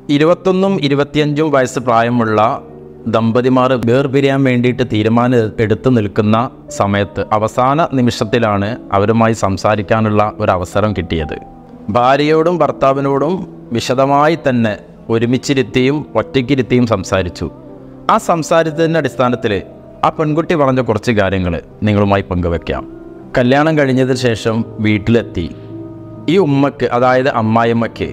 ഇരുപത്തൊന്നും ഇരുപത്തിയഞ്ചും വയസ്സ് പ്രായമുള്ള ദമ്പതിമാർ വേർപിരിയാൻ വേണ്ടിയിട്ട് തീരുമാനം എടുത്തു നിൽക്കുന്ന സമയത്ത് അവസാന നിമിഷത്തിലാണ് അവരുമായി സംസാരിക്കാനുള്ള ഒരു അവസരം കിട്ടിയത് ഭാര്യയോടും ഭർത്താവിനോടും വിശദമായി തന്നെ ഒരുമിച്ചിരുത്തിയും ഒറ്റയ്ക്കിരുത്തിയും സംസാരിച്ചു ആ സംസാരത്തിൻ്റെ അടിസ്ഥാനത്തിൽ ആ പെൺകുട്ടി പറഞ്ഞ കുറച്ച് കാര്യങ്ങൾ നിങ്ങളുമായി പങ്കുവെക്കാം കല്യാണം കഴിഞ്ഞതിന് ശേഷം വീട്ടിലെത്തി ഈ ഉമ്മക്ക് അതായത് അമ്മായിമ്മയ്ക്ക്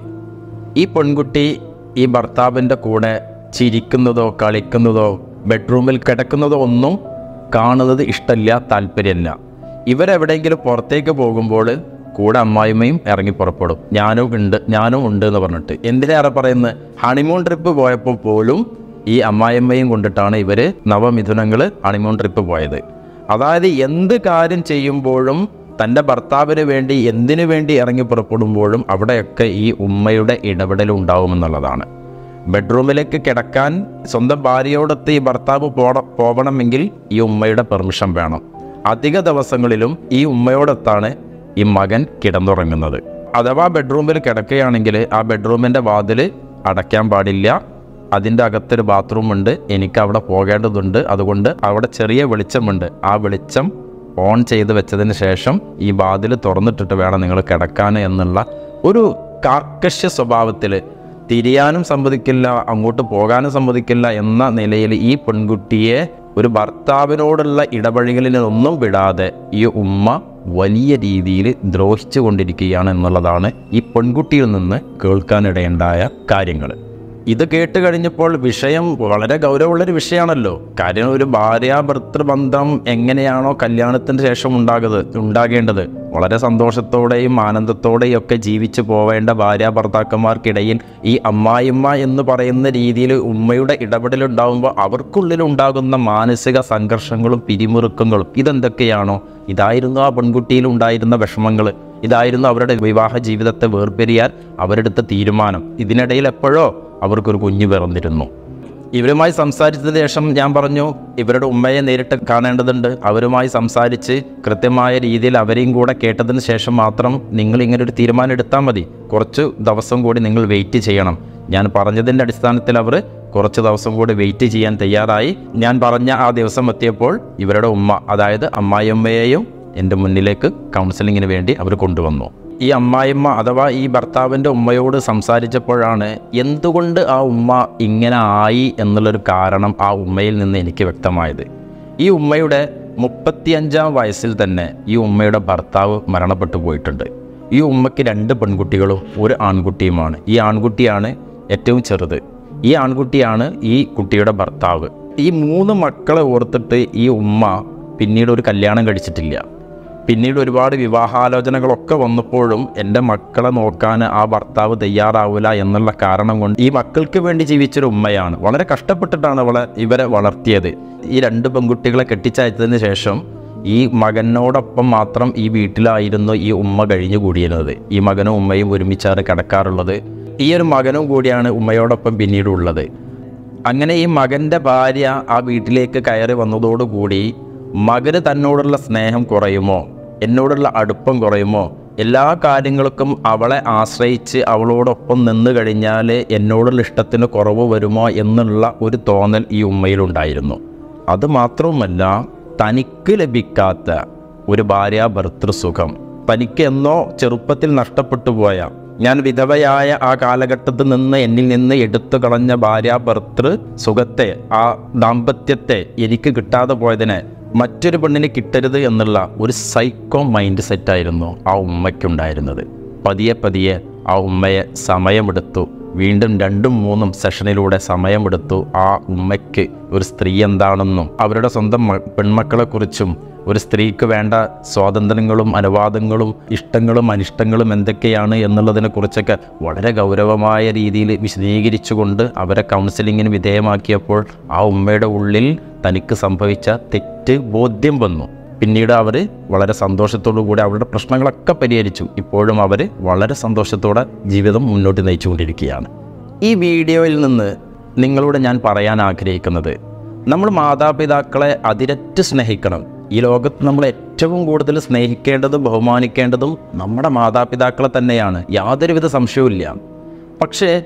ഈ പെൺകുട്ടി ഈ ഭർത്താവിൻ്റെ കൂടെ ചിരിക്കുന്നതോ കളിക്കുന്നതോ ബെഡ്റൂമിൽ കിടക്കുന്നതോ ഒന്നും കാണുന്നത് ഇഷ്ടമില്ല താല്പര്യമില്ല ഇവരെവിടെയെങ്കിലും പുറത്തേക്ക് പോകുമ്പോൾ കൂടെ അമ്മായിമ്മയും ഇറങ്ങി പുറപ്പെടും ഞാനും ഉണ്ട് ഞാനും ഉണ്ട് എന്ന് പറഞ്ഞിട്ട് എന്തിനേറെ പറയുന്നത് ഹണിമൂൺ ട്രിപ്പ് പോയപ്പോൾ പോലും ഈ അമ്മായിമ്മയും കൊണ്ടിട്ടാണ് ഇവർ നവമിഥുനങ്ങൾ ഹണിമൂൺ ട്രിപ്പ് പോയത് അതായത് എന്ത് കാര്യം ചെയ്യുമ്പോഴും തൻ്റെ ഭർത്താവിന് വേണ്ടി എന്തിനു വേണ്ടി ഇറങ്ങി പുറപ്പെടുമ്പോഴും അവിടെയൊക്കെ ഈ ഉമ്മയുടെ ഇടപെടൽ ഉണ്ടാവുമെന്നുള്ളതാണ് ബെഡ്റൂമിലേക്ക് കിടക്കാൻ സ്വന്തം ഭാര്യയോടൊത്ത് ഈ ഭർത്താവ് പോട പോകണമെങ്കിൽ ഈ ഉമ്മയുടെ പെർമിഷൻ വേണം അധിക ദിവസങ്ങളിലും ഈ ഉമ്മയോടൊത്താണ് ഈ മകൻ കിടന്നുറങ്ങുന്നത് അഥവാ ബെഡ്റൂമിൽ കിടക്കുകയാണെങ്കിൽ ആ ബെഡ്റൂമിൻ്റെ വാതിൽ അടയ്ക്കാൻ പാടില്ല അതിൻ്റെ അകത്തൊരു ബാത്റൂം ഉണ്ട് എനിക്ക് അവിടെ പോകേണ്ടതുണ്ട് അതുകൊണ്ട് അവിടെ ചെറിയ വെളിച്ചമുണ്ട് ആ വെളിച്ചം ഓൺ ചെയ്ത് വെച്ചതിന് ശേഷം ഈ വാതിൽ തുറന്നിട്ടിട്ട് വേണം നിങ്ങൾ കിടക്കാൻ എന്നുള്ള ഒരു കാർക്കശ്യ സ്വഭാവത്തിൽ തിരിയാനും സമ്മതിക്കില്ല അങ്ങോട്ട് പോകാനും സമ്മതിക്കില്ല എന്ന നിലയിൽ ഈ പെൺകുട്ടിയെ ഒരു ഭർത്താവിനോടുള്ള ഇടപഴകലിനൊന്നും വിടാതെ ഈ ഉമ്മ വലിയ രീതിയിൽ ദ്രോഹിച്ചു കൊണ്ടിരിക്കുകയാണ് എന്നുള്ളതാണ് ഈ പെൺകുട്ടിയിൽ നിന്ന് കേൾക്കാനിടയുണ്ടായ കാര്യങ്ങൾ ഇത് കേട്ട് കഴിഞ്ഞപ്പോൾ വിഷയം വളരെ ഗൗരവമുള്ളൊരു വിഷയമാണല്ലോ കാര്യം ഒരു ഭാര്യാഭർത്തൃ ബന്ധം എങ്ങനെയാണോ കല്യാണത്തിന് ശേഷം ഉണ്ടാകുന്നത് ഉണ്ടാകേണ്ടത് വളരെ സന്തോഷത്തോടെയും ആനന്ദത്തോടെയും ഒക്കെ ജീവിച്ചു പോവേണ്ട ഭാര്യ ഭർത്താക്കന്മാർക്കിടയിൽ ഈ അമ്മായിമ്മ എന്ന് പറയുന്ന രീതിയിൽ ഉമ്മയുടെ ഇടപെടലുണ്ടാകുമ്പോൾ അവർക്കുള്ളിൽ ഉണ്ടാകുന്ന മാനസിക സംഘർഷങ്ങളും പിരിമുറുക്കങ്ങളും ഇതെന്തൊക്കെയാണോ ഇതായിരുന്നു ആ പെൺകുട്ടിയിൽ ഉണ്ടായിരുന്ന വിഷമങ്ങൾ ഇതായിരുന്നു അവരുടെ വിവാഹ ജീവിതത്തെ വേർപിരിയാൻ അവരെടുത്ത തീരുമാനം ഇതിനിടയിൽ എപ്പോഴോ അവർക്കൊരു കുഞ്ഞു പിറന്നിരുന്നു ഇവരുമായി സംസാരിച്ചതിന് ശേഷം ഞാൻ പറഞ്ഞു ഇവരുടെ ഉമ്മയെ നേരിട്ട് കാണേണ്ടതുണ്ട് അവരുമായി സംസാരിച്ച് കൃത്യമായ രീതിയിൽ അവരെയും കൂടെ കേട്ടതിന് ശേഷം മാത്രം നിങ്ങൾ ഇങ്ങനെ ഒരു തീരുമാനം എടുത്താൽ മതി കുറച്ച് ദിവസം കൂടി നിങ്ങൾ വെയിറ്റ് ചെയ്യണം ഞാൻ പറഞ്ഞതിൻ്റെ അടിസ്ഥാനത്തിൽ അവർ കുറച്ച് ദിവസം കൂടി വെയിറ്റ് ചെയ്യാൻ തയ്യാറായി ഞാൻ പറഞ്ഞ ആ ദിവസം എത്തിയപ്പോൾ ഇവരുടെ ഉമ്മ അതായത് അമ്മായിയമ്മയെയും എൻ്റെ മുന്നിലേക്ക് കൗൺസിലിങ്ങിന് വേണ്ടി അവർ കൊണ്ടുവന്നു ഈ അമ്മായിമ്മ അഥവാ ഈ ഭർത്താവിൻ്റെ ഉമ്മയോട് സംസാരിച്ചപ്പോഴാണ് എന്തുകൊണ്ട് ആ ഉമ്മ ഇങ്ങനെ ആയി എന്നുള്ളൊരു കാരണം ആ ഉമ്മയിൽ നിന്ന് എനിക്ക് വ്യക്തമായത് ഈ ഉമ്മയുടെ മുപ്പത്തിയഞ്ചാം വയസ്സിൽ തന്നെ ഈ ഉമ്മയുടെ ഭർത്താവ് മരണപ്പെട്ടു പോയിട്ടുണ്ട് ഈ ഉമ്മയ്ക്ക് രണ്ട് പെൺകുട്ടികളും ഒരു ആൺകുട്ടിയുമാണ് ഈ ആൺകുട്ടിയാണ് ഏറ്റവും ചെറുത് ഈ ആൺകുട്ടിയാണ് ഈ കുട്ടിയുടെ ഭർത്താവ് ഈ മൂന്ന് മക്കളെ ഓർത്തിട്ട് ഈ ഉമ്മ പിന്നീട് ഒരു കല്യാണം കഴിച്ചിട്ടില്ല പിന്നീട് ഒരുപാട് വിവാഹാലോചനകളൊക്കെ വന്നപ്പോഴും എൻ്റെ മക്കളെ നോക്കാൻ ആ ഭർത്താവ് തയ്യാറാവില്ല എന്നുള്ള കാരണം കൊണ്ട് ഈ മക്കൾക്ക് വേണ്ടി ജീവിച്ചൊരു ഉമ്മയാണ് വളരെ കഷ്ടപ്പെട്ടിട്ടാണ് അവളെ ഇവരെ വളർത്തിയത് ഈ രണ്ട് പെൺകുട്ടികളെ കെട്ടിച്ചയച്ചതിന് ശേഷം ഈ മകനോടൊപ്പം മാത്രം ഈ വീട്ടിലായിരുന്നു ഈ ഉമ്മ കഴിഞ്ഞു കൂടിയിരുന്നത് ഈ മകനും ഉമ്മയും ഒരുമിച്ചാണ് കിടക്കാറുള്ളത് ഈ ഒരു മകനും കൂടിയാണ് ഉമ്മയോടൊപ്പം പിന്നീട് ഉള്ളത് അങ്ങനെ ഈ മകൻ്റെ ഭാര്യ ആ വീട്ടിലേക്ക് കയറി വന്നതോടുകൂടി മകന് തന്നോടുള്ള സ്നേഹം കുറയുമോ എന്നോടുള്ള അടുപ്പം കുറയുമോ എല്ലാ കാര്യങ്ങൾക്കും അവളെ ആശ്രയിച്ച് അവളോടൊപ്പം നിന്ന് കഴിഞ്ഞാൽ എന്നോടുള്ള ഇഷ്ടത്തിന് കുറവ് വരുമോ എന്നുള്ള ഒരു തോന്നൽ ഈ ഉമ്മയിലുണ്ടായിരുന്നു അത് മാത്രവുമല്ല തനിക്ക് ലഭിക്കാത്ത ഒരു ഭാര്യ ഭർത്തൃസുഖം തനിക്ക് എന്നോ ചെറുപ്പത്തിൽ നഷ്ടപ്പെട്ടു പോയ ഞാൻ വിധവയായ ആ കാലഘട്ടത്തിൽ നിന്ന് എന്നിൽ നിന്ന് എടുത്തു കളഞ്ഞ ഭാര്യ ഭർത്തൃ സുഖത്തെ ആ ദാമ്പത്യത്തെ എനിക്ക് കിട്ടാതെ പോയതിനെ മറ്റൊരു പെണ്ണിന് കിട്ടരുത് എന്നുള്ള ഒരു സൈക്കോ മൈൻഡ് സെറ്റായിരുന്നു ആ ഉമ്മയ്ക്കുണ്ടായിരുന്നത് പതിയെ പതിയെ ആ ഉമ്മയെ സമയമെടുത്തു വീണ്ടും രണ്ടും മൂന്നും സെഷനിലൂടെ സമയമെടുത്തു ആ ഉമ്മയ്ക്ക് ഒരു സ്ത്രീ എന്താണെന്നും അവരുടെ സ്വന്തം മ- പെൺമക്കളെക്കുറിച്ചും ഒരു സ്ത്രീക്ക് വേണ്ട സ്വാതന്ത്ര്യങ്ങളും അനുവാദങ്ങളും ഇഷ്ടങ്ങളും അനിഷ്ടങ്ങളും എന്തൊക്കെയാണ് എന്നുള്ളതിനെക്കുറിച്ചൊക്കെ വളരെ ഗൗരവമായ രീതിയിൽ വിശദീകരിച്ചുകൊണ്ട് അവരെ കൗൺസിലിങ്ങിന് വിധേയമാക്കിയപ്പോൾ ആ ഉമ്മയുടെ ഉള്ളിൽ തനിക്ക് സംഭവിച്ച തെറ്റ് ബോധ്യം വന്നു പിന്നീട് അവർ വളരെ സന്തോഷത്തോടു കൂടി അവരുടെ പ്രശ്നങ്ങളൊക്കെ പരിഹരിച്ചു ഇപ്പോഴും അവർ വളരെ സന്തോഷത്തോടെ ജീവിതം മുന്നോട്ട് നയിച്ചുകൊണ്ടിരിക്കുകയാണ് ഈ വീഡിയോയിൽ നിന്ന് നിങ്ങളോട് ഞാൻ പറയാൻ ആഗ്രഹിക്കുന്നത് നമ്മൾ മാതാപിതാക്കളെ അതിരറ്റ് സ്നേഹിക്കണം ഈ ലോകത്ത് നമ്മൾ ഏറ്റവും കൂടുതൽ സ്നേഹിക്കേണ്ടതും ബഹുമാനിക്കേണ്ടതും നമ്മുടെ മാതാപിതാക്കളെ തന്നെയാണ് യാതൊരുവിധ സംശയവുമില്ല പക്ഷേ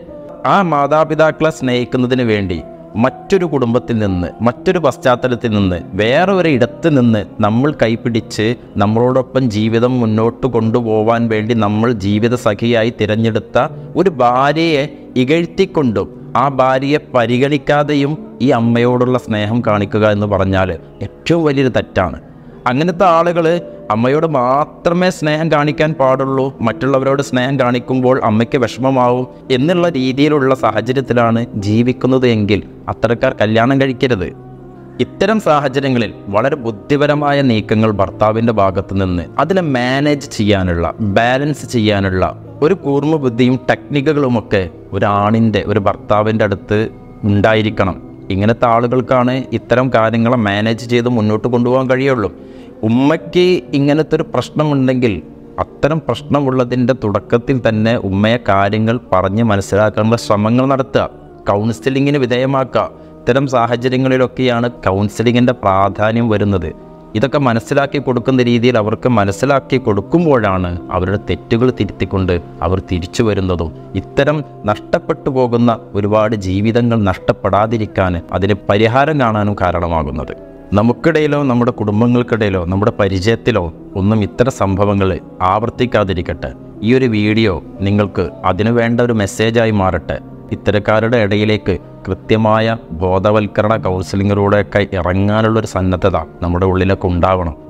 ആ മാതാപിതാക്കളെ സ്നേഹിക്കുന്നതിന് വേണ്ടി മറ്റൊരു കുടുംബത്തിൽ നിന്ന് മറ്റൊരു പശ്ചാത്തലത്തിൽ നിന്ന് വേറെ ഒരു ഇടത്ത് നിന്ന് നമ്മൾ കൈപിടിച്ച് നമ്മളോടൊപ്പം ജീവിതം മുന്നോട്ട് കൊണ്ടുപോകാൻ വേണ്ടി നമ്മൾ ജീവിത സഖിയായി തിരഞ്ഞെടുത്ത ഒരു ഭാര്യയെ ഇകഴ്ത്തിക്കൊണ്ടും ആ ഭാര്യയെ പരിഗണിക്കാതെയും ഈ അമ്മയോടുള്ള സ്നേഹം കാണിക്കുക എന്ന് പറഞ്ഞാൽ ഏറ്റവും വലിയൊരു തെറ്റാണ് അങ്ങനത്തെ ആളുകൾ അമ്മയോട് മാത്രമേ സ്നേഹം കാണിക്കാൻ പാടുള്ളൂ മറ്റുള്ളവരോട് സ്നേഹം കാണിക്കുമ്പോൾ അമ്മയ്ക്ക് വിഷമമാവും എന്നുള്ള രീതിയിലുള്ള സാഹചര്യത്തിലാണ് ജീവിക്കുന്നത് എങ്കിൽ അത്തരക്കാർ കല്യാണം കഴിക്കരുത് ഇത്തരം സാഹചര്യങ്ങളിൽ വളരെ ബുദ്ധിപരമായ നീക്കങ്ങൾ ഭർത്താവിൻ്റെ ഭാഗത്തു നിന്ന് അതിനെ മാനേജ് ചെയ്യാനുള്ള ബാലൻസ് ചെയ്യാനുള്ള ഒരു കൂർമ്മ ബുദ്ധിയും ടെക്നിക്കുകളുമൊക്കെ ഒരാണിൻ്റെ ഒരു ഭർത്താവിൻ്റെ അടുത്ത് ഉണ്ടായിരിക്കണം ഇങ്ങനത്തെ ആളുകൾക്കാണ് ഇത്തരം കാര്യങ്ങളെ മാനേജ് ചെയ്ത് മുന്നോട്ട് കൊണ്ടുപോകാൻ കഴിയുള്ളൂ ഉമ്മയ്ക്ക് ഇങ്ങനത്തെ ഒരു പ്രശ്നമുണ്ടെങ്കിൽ അത്തരം പ്രശ്നമുള്ളതിൻ്റെ തുടക്കത്തിൽ തന്നെ ഉമ്മയെ കാര്യങ്ങൾ പറഞ്ഞ് മനസ്സിലാക്കാനുള്ള ശ്രമങ്ങൾ നടത്തുക കൗൺസിലിങ്ങിന് വിധേയമാക്കുക ഇത്തരം സാഹചര്യങ്ങളിലൊക്കെയാണ് കൗൺസിലിങ്ങിൻ്റെ പ്രാധാന്യം വരുന്നത് ഇതൊക്കെ മനസ്സിലാക്കി കൊടുക്കുന്ന രീതിയിൽ അവർക്ക് മനസ്സിലാക്കി കൊടുക്കുമ്പോഴാണ് അവരുടെ തെറ്റുകൾ തിരുത്തിക്കൊണ്ട് അവർ തിരിച്ചു വരുന്നതും ഇത്തരം നഷ്ടപ്പെട്ടു പോകുന്ന ഒരുപാട് ജീവിതങ്ങൾ നഷ്ടപ്പെടാതിരിക്കാൻ അതിന് പരിഹാരം കാണാനും കാരണമാകുന്നത് നമുക്കിടയിലോ നമ്മുടെ കുടുംബങ്ങൾക്കിടയിലോ നമ്മുടെ പരിചയത്തിലോ ഒന്നും ഇത്തരം സംഭവങ്ങൾ ആവർത്തിക്കാതിരിക്കട്ടെ ഈ ഒരു വീഡിയോ നിങ്ങൾക്ക് അതിനു വേണ്ട ഒരു മെസ്സേജായി മാറട്ടെ ഇത്തരക്കാരുടെ ഇടയിലേക്ക് കൃത്യമായ ബോധവൽക്കരണ കൗൺസിലിങ്ങിലൂടെയൊക്കെ ഇറങ്ങാനുള്ളൊരു സന്നദ്ധത നമ്മുടെ ഉള്ളിലൊക്കെ ഉണ്ടാവണം